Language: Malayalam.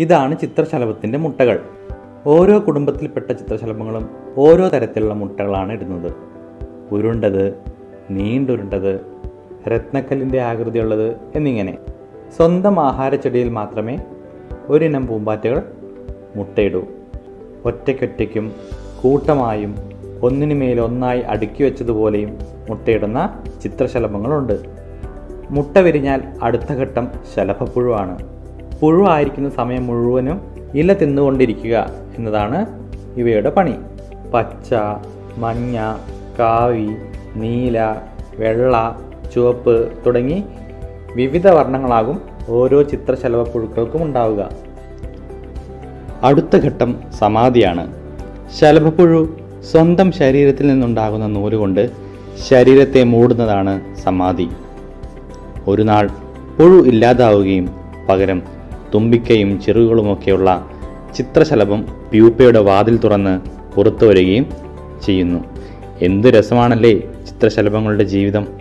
ഇതാണ് ചിത്രശലഭത്തിൻ്റെ മുട്ടകൾ ഓരോ കുടുംബത്തിൽപ്പെട്ട ചിത്രശലഭങ്ങളും ഓരോ തരത്തിലുള്ള മുട്ടകളാണ് ഇടുന്നത് ഉരുണ്ടത് നീണ്ടുരുണ്ടത് രത്നക്കല്ലിൻ്റെ ആകൃതിയുള്ളത് എന്നിങ്ങനെ സ്വന്തം ആഹാരച്ചെടിയിൽ മാത്രമേ ഒരിനം പൂമ്പാറ്റകൾ മുട്ടയിടൂ ഒറ്റയ്ക്കൊറ്റയ്ക്കും കൂട്ടമായും ഒന്നിനു മേൽ ഒന്നായി അടുക്കി വെച്ചതുപോലെയും മുട്ടയിടുന്ന ചിത്രശലഭങ്ങളുണ്ട് മുട്ട വിരിഞ്ഞാൽ അടുത്ത ഘട്ടം ശലഭപ്പുഴുവാണ് പുഴു ആയിരിക്കുന്ന സമയം മുഴുവനും ഇല തിന്നുകൊണ്ടിരിക്കുക എന്നതാണ് ഇവയുടെ പണി പച്ച മഞ്ഞ കാവി നീല വെള്ള ചുവപ്പ് തുടങ്ങി വിവിധ വർണ്ണങ്ങളാകും ഓരോ ചിത്രശലഭപ്പുഴുക്കൾക്കും ഉണ്ടാവുക അടുത്ത ഘട്ടം സമാധിയാണ് ശലഭപ്പുഴു സ്വന്തം ശരീരത്തിൽ നിന്നുണ്ടാകുന്ന നൂലുകൊണ്ട് ശരീരത്തെ മൂടുന്നതാണ് സമാധി ഒരു നാൾ പുഴു ഇല്ലാതാവുകയും പകരം തുമ്പിക്കയും ചിറകുകളുമൊക്കെയുള്ള ചിത്രശലഭം പ്യൂപ്പയുടെ വാതിൽ തുറന്ന് പുറത്തു വരികയും ചെയ്യുന്നു എന്ത് രസമാണല്ലേ ചിത്രശലഭങ്ങളുടെ ജീവിതം